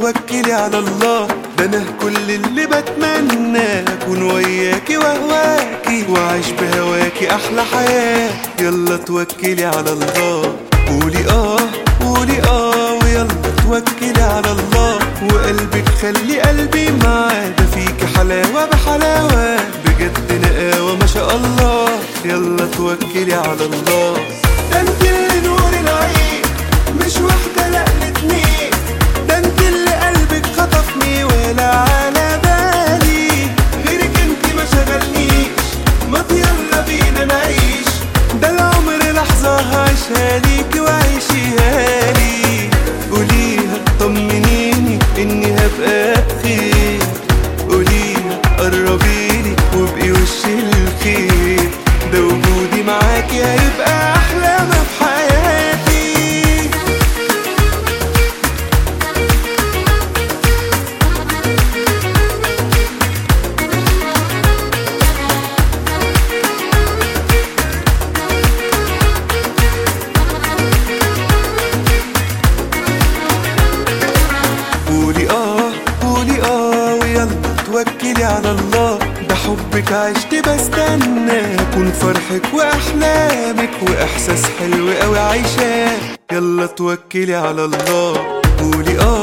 توكلي على الله ده انا كل اللي بتمنى اكون وياكي واهواكي واعيش بهواكي احلى حياة يلا توكلي على الله قولي اه قولي اه ويلا توكلي على الله وقلبك خلي قلبي معاه ده فيكي حلاوة بحلاوة بجد نقاوة ما شاء الله يلا توكلي على الله ده انت اللي نور العين مش واحدة لا الاتنين ده انت اللي قلبك خطفني ولا على بالي غيرك انت ما شغلنيش ما يلا بينا نعيش ده العمر لحظة هعيشها ليكي وعيشيها لي قوليها طمنيني اني هبقى بخير قوليها قربيلي وابقي وش الخير ده وجودي معاكي هيبقى احلى ما في حياتي قولي اه قولي اه ويلا توكلي على الله ده حبك عشت بستنى اكون فرحك واحلامك واحساس حلو قوي عايشاه يلا توكلي على الله قولي اه